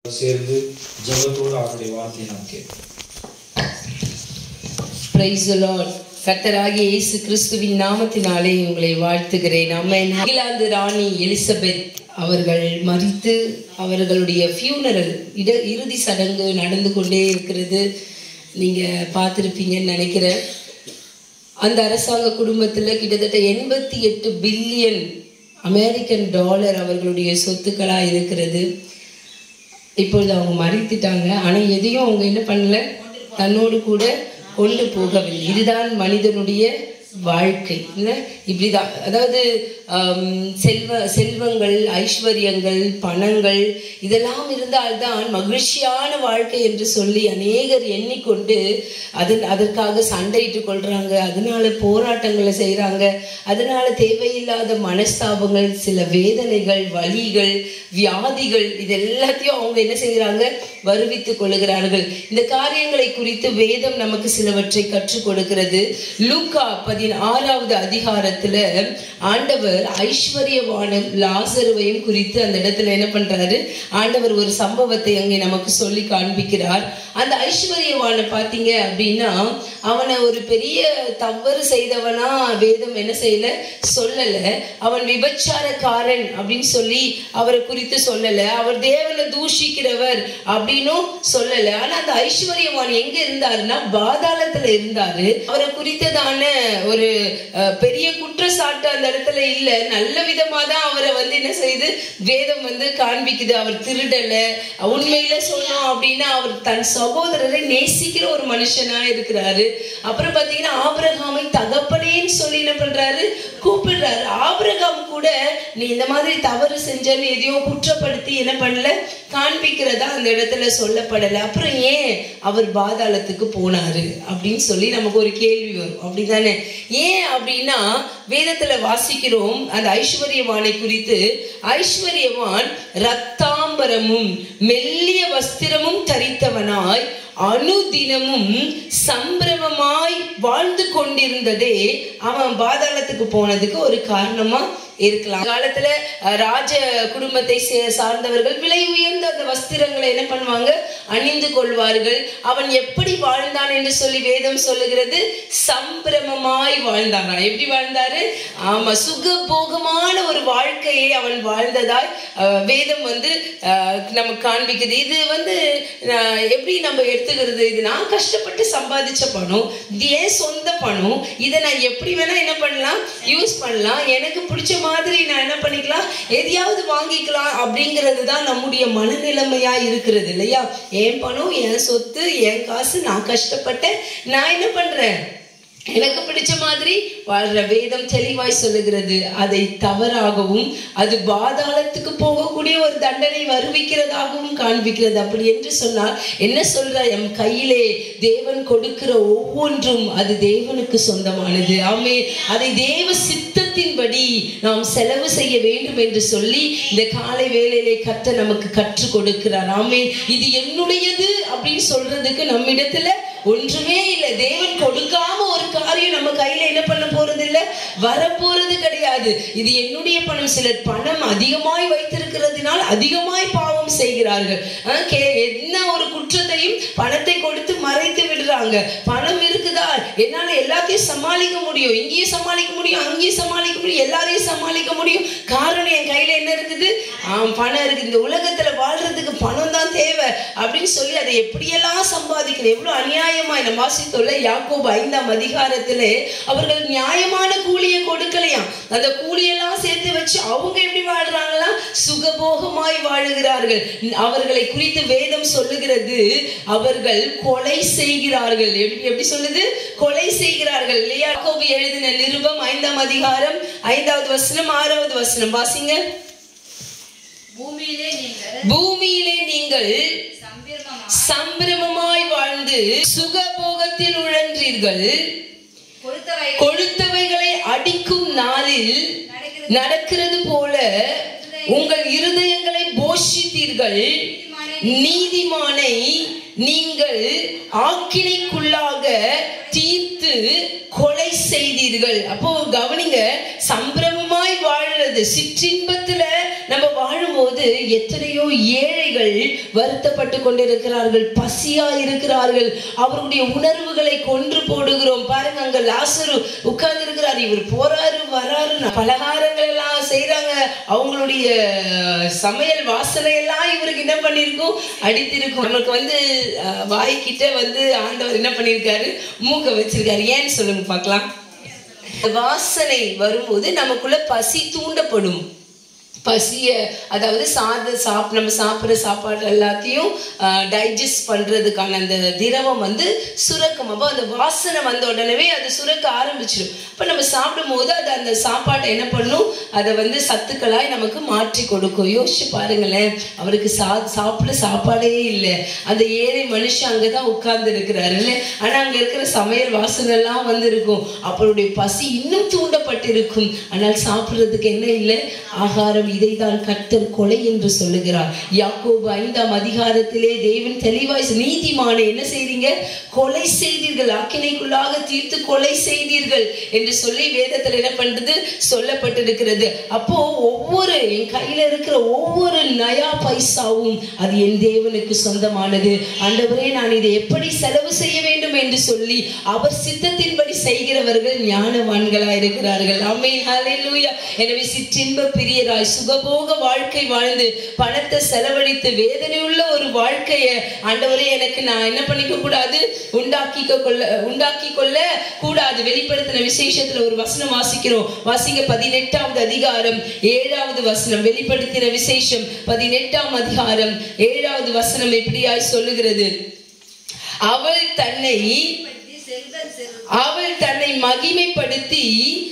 சேர்ந்து ஜெபத்தோடு அவருடைய வார்த்தையை நாம் கேட்போம் பிரைஸ் லார்ட் கர்த்தராகிய இயேசு கிறிஸ்துவின் நாமத்தினாலே உங்களை வாழ்த்துகிறேன் அம்மன் இங்கிலாந்து ராணி எலிசபெத் அவர்கள் மறித்து அவர்களுடைய ஃபியூனரல் இட இறுதி சடங்கு நடந்து கொண்டே இருக்கிறது நீங்கள் பார்த்துருப்பீங்கன்னு நினைக்கிறேன் அந்த அரசாங்க குடும்பத்தில் கிட்டத்தட்ட எண்பத்தி எட்டு பில்லியன் அமெரிக்கன் டாலர் அவர்களுடைய சொத்துக்களாக இருக்கிறது இப்பொழுது அவங்க மறைத்துட்டாங்க ஆனால் எதையும் அவங்க என்ன பண்ணல தன்னோடு கூட கொண்டு போகவில்லை இதுதான் மனிதனுடைய வாழ்க்கை இல்லை இப்படிதான் அதாவது ஆம், செல்வ செல்வங்கள் ஐஸ்வர்யங்கள் பணங்கள் இதெல்லாம் இருந்தால்தான் மகிழ்ச்சியான வாழ்க்கை என்று சொல்லி அநேகர் எண்ணிக்கொண்டு அதன் அதற்காக சண்டையிட்டு கொள்றாங்க அதனால போராட்டங்களை செய்கிறாங்க அதனால தேவையில்லாத மனஸ்தாபங்கள் சில வேதனைகள் வலிகள் வியாதிகள் இது எல்லாத்தையும் அவங்க என்ன செய்கிறாங்க வருவித்துக் கொள்ளுகிறார்கள் இந்த காரியங்களை குறித்து வேதம் நமக்கு சிலவற்றை கற்றுக் கொடுக்கிறது லூக்கா பதினாறாவது அதிகாரத்துல ஆண்டவர் ஐஸ்வர்யவானும் லாசருவையும் குறித்து அந்த இடத்துல என்ன பண்றாரு ஆண்டவர் ஒரு சம்பவத்தை அங்கே நமக்கு சொல்லி காண்பிக்கிறார் அந்த ஐஸ்வர்யவானை பார்த்தீங்க அப்படின்னா அவனை ஒரு பெரிய தவறு செய்தவனா வேதம் என்ன செய்யல சொல்லல அவன் விபச்சாரக்காரன் அப்படின்னு சொல்லி அவரை குறித்து சொல்லல அவர் தேவனை தூஷிக்கிறவர் அப்படின்னும் சொல்லல ஆனா அந்த ஐஸ்வர்யவான் எங்க இருந்தாருன்னா பாதாளத்துல இருந்தாரு அவரை குறித்ததான ஒரு அஹ், பெரிய குற்றச்சாட்டு அந்த இடத்துல இல்ல நல்ல விதமா தான் அவரை வந்து என்ன செய்யுது வேதம் வந்து காண்பிக்குது அவர் திருடல உண்மையில சொன்னோம் அப்படின்னா அவர் தன் சகோதரரை நேசிக்கிற ஒரு மனுஷனா இருக்கிறாரு அப்புறம் பாத்தீங்கன்னா ஆபிரகாமை தகப்பனேன்னு சொல்லி என்ன பண்றாரு கூப்பிடுறாரு ஆபிரகாம் கூட நீ இந்த மாதிரி தவறு செஞ்சன்னு எதையோ குற்றப்படுத்தி என்ன பண்ணல காண்பிக்கிறதா அந்த இடத்துல சொல்லப்படல அப்புறம் ஏன் அவர் பாதாளத்துக்கு போனாரு அப்படின்னு சொல்லி நமக்கு ஒரு கேள்வி வரும் அப்படிதானே ஏன் அப்படின்னா வேதத்துல வாசிக்கிறோம் அந்த ஐஸ்வர்யவானை குறித்து ஐஸ்வர்யவான் ரத்தாம்பரமும் மெல்லிய வஸ்திரமும் தரித்தவனாய் அனுதினமும் சம்பிரமமாய் வாழ்ந்து கொண்டிருந்ததே அவன் பாதாளத்துக்கு போனதுக்கு ஒரு காரணமா இருக்கலாம் காலத்துல அஹ், ராஜ குடும்பத்தை சே- சார்ந்தவர்கள் விலை உயர்ந்த அந்த வஸ்திரங்களை என்ன பண்ணுவாங்க அணிந்து கொள்வார்கள் அவன் எப்படி வாழ்ந்தான் என்று சொல்லி வேதம் சொல்லுகிறது சம்பிரமமாய் வாழ்ந்தானா எப்படி வாழ்ந்தாரு ஆமா சுகபோகமான ஒரு வாழ்க்கையை அவன் வாழ்ந்ததாய் அஹ், வேதம் வந்து அஹ், நமக்கு காண்பிக்குது இது வந்து அஹ், எப்படி நம்ம எடுத்துக்கிறது இது நான் கஷ்டப்பட்டு சம்பாதிச்ச பணம் இது ஏன் சொந்த பணம் இதை நான் எப்படி வேணா என்ன பண்ணலாம் யூஸ் பண்ணலாம் எனக்கு பிடிச்ச மாதிரி நான் என்ன பண்ணிக்கலாம் எதையாவது வாங்கிக்கலாம் அப்படிங்கிறது தான் நம்முடைய மனநிலைமையா இருக்கிறது இல்லையா என் பணம் என் சொத்து என் காசு நான் கஷ்டப்பட்டேன் நான் என்ன பண்றேன் எனக்கு பிடிச்ச மாதிரி வாழ்ற வேதம் தெளிவாய் சொல்லுகிறது அதை தவறாகவும் அது பாதாளத்துக்கு போகக்கூடிய ஒரு தண்டனை வருவிக்கிறதாகவும் காண்பிக்கிறது அப்படி என்று சொன்னால் என்ன சொல்ற எம் கையிலே தேவன் கொடுக்கிற ஒவ்வொன்றும் அது தேவனுக்கு சொந்தமானது ஆமே அதை தேவ சித்தத்தின்படி நாம் செலவு செய்ய வேண்டும் என்று சொல்லி இந்த காலை வேளையிலே கத்த நமக்கு கற்றுக் கொடுக்கிறார் ஆமே இது என்னுடையது அப்படின்னு சொல்றதுக்கு நம்மிடத்துல ஒன்றுமே இல்லை தேவன் கொடுக்காம ஒரு காரியம் நம்ம கையில என்ன பண்ண போறது இல்ல வரப்போறது கிடையாது இது என்னுடைய பணம் சிலர் பணம் அதிகமாய் வைத்திருக்கிறதுனால் அதிகமாய் பாவம் செய்கிறார்கள் அஹ் கே- என்ன ஒரு குற்றத்தையும் பணத்தை கொடுத்து மறைத்து விடுறாங்க பணம் இருக்குதா என்னால எல்லாத்தையும் சமாளிக்க முடியும் இங்கேயும் சமாளிக்க முடியும் அங்கேயும் சமாளிக்க முடியும் எல்லாரையும் சமாளிக்க முடியும் காரணம் என் கையில என்ன இருக்குது ஆம் பணம் இருக்குது இந்த உலகத்துல வாழ்றதுக்கு பணம் தான் தேவை அப்படின்னு சொல்லி அதை எப்படியெல்லாம் சம்பாதிக்கணும் எவ்வளவு அநியாயமாய் நம்ம வாசித்தோம்ல யாக்கோபு ஐந்தாம் அதிகாரத்திலே அவர்கள் நியாயமான கூலியை கொடுக்கலையாம் அந்த கூலியெல்லாம் சேர்த்து வச்சு அவங்க எப்படி வாழ்றாங்களாம் சுகபோகமாய் வாழுகிறார்கள் அவர்களை குறித்து வேதம் சொல்லுகிறது அவர்கள் கொலை செய்கிறார்கள் எப்படி எப்படி சொல்லுது கொலை செய்கிறார்கள் இல்லையா யாக்கோபு எழுதின நிருபம் ஐந்தாம் அதிகாரம் ஐந்தாவது வசனம் ஆறாவது வசனம் வாசிங்க பூமியிலே நீங்கள் பூமியிலே நீங்கள் சம்பிரமமாக சம்பிரமமாய் வாழ்ந்து சுகபோகத்தில் உழன்றீர்கள் கொடுத்தவை கொழுத்தவைகளை அடிக்கும் நாளில் நடக்கிறது நடக்கிறது போல உங்கள் இருதயங்களை போஷித்தீர்கள் நீதிமானை நீங்கள் ஆக்கினைக்குள்ளாக தீர்த்து கொலை செய்தீர்கள் அப்போ கவனிங்க சம்பிரமமாய் வாழுறது சிற்றின்பத்துல நம்ம வாழும் வரும்போது எத்தனையோ ஏழைகள் வருத்தப்பட்டு கொண்டிருக்கிறார்கள் பசியா இருக்கிறார்கள் அவர்களுடைய உணர்வுகளை கொன்று போடுகிறோம் பாருங்க அங்க லாசரு உட்கார்ந்து இருக்கிறார் இவர் போறாரு வராரு பலகாரங்கள் எல்லாம் செய்றாங்க அவங்களுடைய சமையல் வாசனை எல்லாம் இவருக்கு என்ன பண்ணிருக்கும் அடித்திருக்கும் நமக்கு வந்து அஹ், வாய்க்கிட்ட வந்து ஆண்டவர் என்ன பண்ணியிருக்காரு மூக்க வச்சிருக்காரு ஏன்னு சொல்லுங்க பார்க்கலாம் வாசனை வரும்போது நமக்குள்ள பசி தூண்டப்படும் பசிய அதாவது சாத சாப் நம்ம சாப்பிட்ற சாப்பாடு எல்லாத்தையும் டைஜஸ்ட் பண்றதுக்கான அந்த திரவம் வந்து சுரக்கும் அப்போ அந்த வாசனை வந்த உடனே அது சுரக்க ஆரம்பிச்சிடும் அப்போ நம்ம சாப்பிடும் போது அது அந்த சாப்பாட்டை என்ன பண்ணும் அதை வந்து சத்துக்களாய் நமக்கு மாற்றி கொடுக்கும் யோசிச்சு பாருங்களேன் அவருக்கு சா சாப்பிட சாப்பாடே இல்லை அந்த ஏழை மனுஷன் அங்கே தான் உட்கார்ந்து இருக்கிறாருல்ல ஆனால் அங்கே இருக்கிற சமையல் வாசனை எல்லாம் வந்திருக்கும் அவருடைய பசி இன்னும் தூண்டப்பட்டிருக்கும் ஆனால் சாப்பிட்றதுக்கு என்ன இல்லை ஆகாரம் இதைதான் கர்த்தர் கொலை என்று சொல்லுகிறார் யாக்கோபு ஐந்தாம் அதிகாரத்திலே தேவன் தெளிவாய் சொ- நீதிமானை என்ன செய்தீங்க கொலை செய்தீர்கள் ஆக்கினைக்குள்ளாக தீர்த்து கொலை செய்தீர்கள் என்று சொல்லி வேதத்தில் என்ன பண்றது சொல்லப்பட்டிருக்கிறது அப்போ ஒவ்வொரு என் கையில இருக்கிற ஒவ்வொரு நயா பைசாவும் அது என் தேவனுக்கு சொந்தமானது ஆண்டவரே நான் இதை எப்படி செலவு செய்ய வேண்டும் என்று சொல்லி அவர் சித்தத்தின்படி செய்கிறவர்கள் ஞானவான்களா இருக்கிறார்கள் ஆமென் ஹalleluya எனவே சிற்றின்ப பிரியராய் சுகபோக வாழ்க்கை வாழ்ந்து பணத்தை செலவழித்து வேதனையுள்ள ஒரு வாழ்க்கையை ஆண்டவரே எனக்கு நான் என்ன பண்ணிக்க கூடாது உண்டாக்கிக்க கொள்ள உண்டாக்கி கொள்ள கூடாது வெளிப்படுத்தின விசேஷத்துல ஒரு வசனம் வாசிக்கிறோம் வாசிங்க பதினெட்டாவது அதிகாரம் ஏழாவது வசனம் வெளிப்படுத்தின விசேஷம் பதினெட்டாம் அதிகாரம் ஏழாவது வசனம் எப்படியாய் சொல்லுகிறது அவள் தன்னை பற்றி செல்வம் செரு அவள் தன்னை மகிமைப்படுத்தி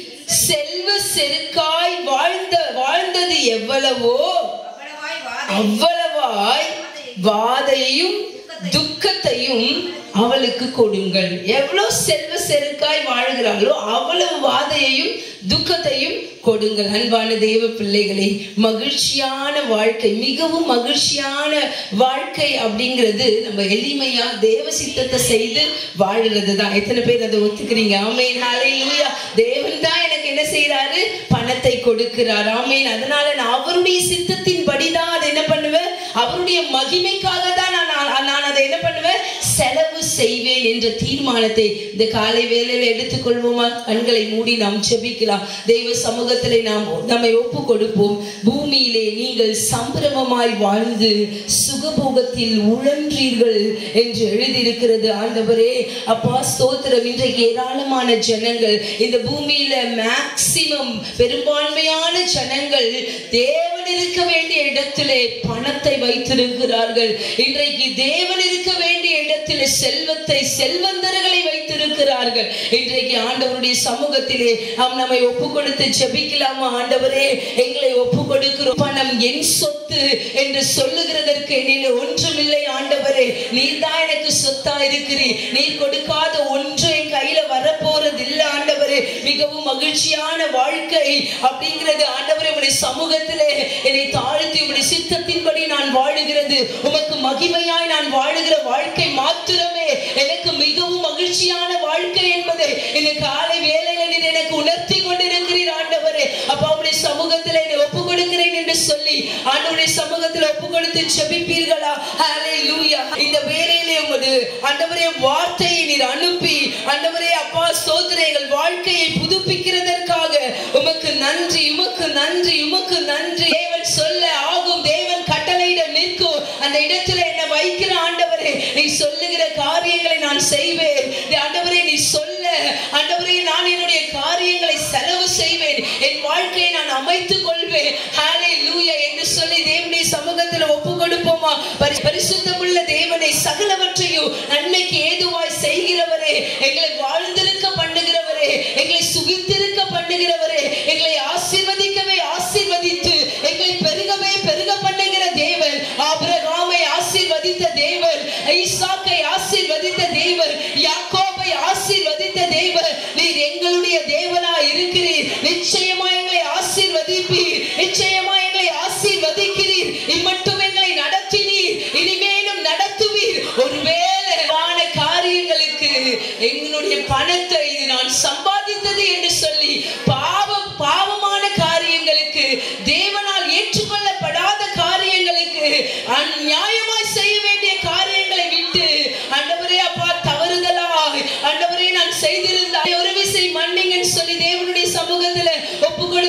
செல்வ செருக்காய் வாழ்ந்த வாழ்ந்தது எவ்வளவோ அவ்வளவாய் வாதை அவ்வளவாய் வாதையையும் துக்கத்தையும் அவளுக்கு கொடுங்கள் எவ்வளவு செல்வ செருக்காய் வாழ்கிறாளோ அவ்வளவு வாதையையும் துக்கத்தையும் கொடுங்கள் அன்பான தேவ பிள்ளைகளே மகிழ்ச்சியான வாழ்க்கை மிகவும் மகிழ்ச்சியான வாழ்க்கை அப்படிங்கிறது நம்ம எளிமையா தேவ சித்தத்தை செய்து வாழுறது தான் எத்தனை பேர் அதை ஒத்துக்கிறீங்க ஆமேன் ஹalleluya தேவன் தான் எனக்கு என்ன செய்றாரு பணத்தை கொடுக்கிறார் ஆமேன் அதனால நான் அவருடைய சித்தத்தின் படிதான் அதை என்ன பண்ணுவேன் அவருடைய மகிமைக்காக தான் நான் நான் நான் அதை என்ன பண்ணுவேன் செலவு செய்வேன் என்ற தீர்மானத்தை இந்த காலை வேளையில எடுத்துக்கொள்வோமா கண்களை மூடி நாம் ஜெபிக்கலாம் தெய்வ சமூகத்திலே நாம் நம்மை ஒப்பு கொடுப்போம் பூமியிலே நீங்கள் சம்பிரமமாய் வாழ்ந்து சுகபோகத்தில் உழன்றீர்கள் என்று எழுதியிருக்கிறது ஆண்டவரே அப்பா ஸ்தோத்திரம் இன்றைக்கு ஏராளமான ஜனங்கள் இந்த பூமியில மேக்சிமம் பெரும்பான்மையான ஜனங்கள் தேவன் இருக்க வேண்டிய இடத்திலே பணத்தை வைத்திருக்கிறார்கள் இன்றைக்கு தேவன் இருக்க வேண்டிய இடத்திலே செல்வத்தை செல்வந்தர்களை வைத்திருக்கிறார்கள் இன்றைக்கு ஆண்டவருடைய சமூகத்திலே நாம் நம்மை ஒப்பு கொடுத்து ஜெபிக்கலாமா ஆண்டவரே எங்களை ஒப்பு கொடுக்கிறோம் பணம் என் சொத்து என்று சொல்லுகிறதற்கு என்னில் ஒன்றுமில்லை ஆண்டவரே நீர் தான் எனக்கு சொத்தா இருக்கிறீர் நீர் கொடுக்காத ஒன்று என் கையில வரப்போறது இல்ல ஆண்டவரே மிகவும் மகிழ்ச்சியான வாழ்க்கை அப்படிங்கிறது ஆண்டவரே உடைய சமூகத்திலே என்னை தாழ்த்தி உடைய சித்தத்தின்படி நான் வாழுகிறது உமக்கு மகிமையாய் நான் வாழுகிற வாழ்க்கை மாத்திரமே எனக்கு மிகவும் மகிழ்ச்சியான வாழ்க்கை என்பதை இந்த காலை வேலையில நீர் எனக்கு உணர்த்தி கொண்டிருக்கிறீர் ஆண்டவரே அப்பா உடைய சமூகத்தில் என்னை ஒப்பு கொடுக்கிறேன் என்று சொல்லி ஆண்டவருடைய சமூகத்தில் ஒப்பு கொடுத்து ஜெபிப்பீர்களா ஹalleluya இந்த வேலையிலே உமது ஆண்டவரே வார்த்தையை நீர் அனுப்பி ஆண்டவரே அப்பா ஸ்தோத்திரம் எங்கள் வாழ்க்கையை புதுப்பிக்கிறதற்காக உமக்கு நன்றி உமக்கு நன்றி உமக்கு நன்றி தேவன் சொல்ல ஆகும் தேவன் கட்டளையிட நிற்கும் அந்த இடத்துல என்ன வைக்கிற ஆண்டவரே நீ சொல்லுகிற காரியங்களை நான் செய்வேன் இந்த ஆண்டவரே நீ சொல்ல ஆண்டவரே நான் என்னுடைய காரியங்களை செலவு செய்வேன் என் வாழ்க்கையை நான் அமைத்துக் கொள்வேன் ஹalleluya என்று சொல்லி தேவனுடைய சமூகத்தில் ஒப்பு கொடுப்போமா பரி- பரிசுத்தமுள்ள தேவனை சகலவற்றையும் நன்மைக்கு ஏதுவாய் செய்கிறவரே எங்களை வாழ்ந்திருக்க பண்ணுகிறவரே எங்களை சுகித்திருக்க பண்ணுகிறவரே எங்களை ஆசீர்வதிக்கவே ஆசீர்வதித்து எங்களை பெருகவே பெருக பண்ணுகிற தேவன் ஆபிரகாமை ஆசீர்வதித்த தேவன் ஈசாக்கை ஆசீர்வதித்த தேவன் யாக்கோபை ஆசீர்வதித்த தேவன் நீர் எங்களுடைய தேவனா இருக்கிறீர் நிச்சயமா எங்களை ஆசீர்வதிப்பீர் நிச்சயமா எங்களை ஆசீர்வதிக்கிறீர் இம்மட்டும் எங்களை நடத்தினீர் இனிமேலும் நடத்துவீர் ஒருவேளை வான காரியங்களுக்கு எங்களுடைய பணத்தை இது நான் சம்பாதித்தது என்று சொல்லி பாவம் பாவமான காரியங்களுக்கு தேவனால் ஏற்றுக்கொள்ளப்படாத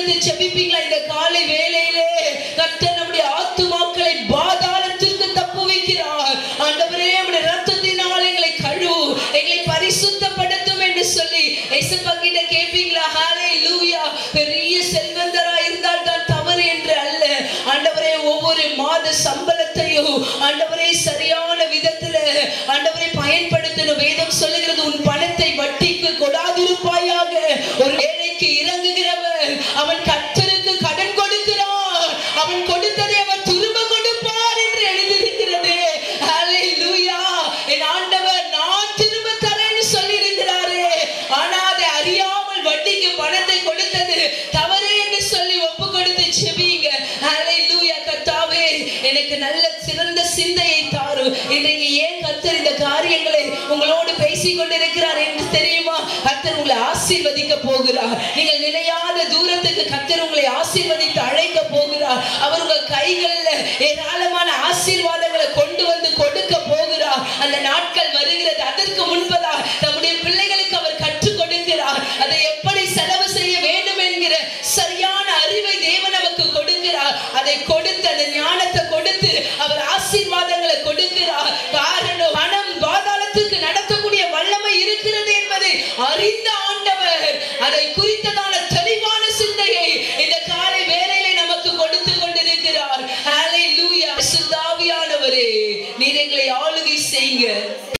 கொடுத்து ஜெபிப்பீங்களா இந்த காலை வேளையிலே கர்த்தர் நம்முடைய ஆத்துமாக்களை பாதாளத்திற்கு தப்புவிக்கிறார் ஆண்டவரே நம்முடைய ரத்தத்தினால் எங்களை கழுவு எங்களை பரிசுத்தப்படுத்தும் என்று சொல்லி ஏசப்பா கிட்ட கேட்பீங்களா ஹாலே லூயா பெரிய செல்வந்தரா இருந்தால் தான் தவறு என்று அல்ல ஆண்டவரே ஒவ்வொரு மாத சம்பளத்தையும் ஆண்டவரே சரியான விதத்துல ஆண்டவரை பயன்படுத்தணும் வேதம் சொல்லுகிறது உன் பணத்தை வட்டிக்கு கொடாதிருப்பாயாக ஒரு ஏழைக்கு இறங்குகிறவர் அவன் கர்த்தருக்கு கடன் கொடுக்கிறான் அவன் கொடுத்ததை அவர் திரும்ப கொடுப்பார் என்று எழுதியிருக்கிறது ஹalleluya என் ஆண்டவர் நான் திரும்ப தரேன்னு சொல்லி இருக்கிறாரே ஆனா அதை அறியாமல் வட்டிக்கு பணத்தை கொடுத்தது தவறு என்று சொல்லி ஒப்பு கொடுத்து செபிங்க ஹalleluya கர்த்தாவே எனக்கு நல்ல சிறந்த சிந்தையை தாரு இன்றைக்கு ஏன் கர்த்தர் இந்த காரியங்களை உங்களோடு பேசிக் கொண்டிருக்கிறார் என்று தெரியுமா கர்த்தர் உங்களை ஆசீர்வதிக்க போகிறார் நீங்கள் நினையாத தூரத்துக்கு கர்த்தர் உங்களை ஆசீர்வதித்து அழைக்க போகிறார் அவர் உங்க கைகள்ல ஏராளமான ஆசீர்வாதங்களை கொண்டு வந்து கொடுக்க போகிறார் அந்த நாட்கள் வருகிறது அதற்கு முன்பதாக நம்முடைய பிள்ளைகளுக்கு அவர் கற்றுக் கொடுக்கிறார் அதை எப்படி செலவு செய்ய வேண்டும் என்கிற சரியான அறிவை தேவன் நமக்கு கொடுக்கிறார் அதை கொடுத்து அந்த ஞானத்தை கொடுத்து அவர் ஆசீர்வாதங்களை கொடுக்கிறார் காரணம் பணம் பாதாளத்துக்கு நடத்தக்கூடிய வல்லமை இருக்கிறது என்பதை அறிந்த ஆண்டவர் அதை குறித்ததான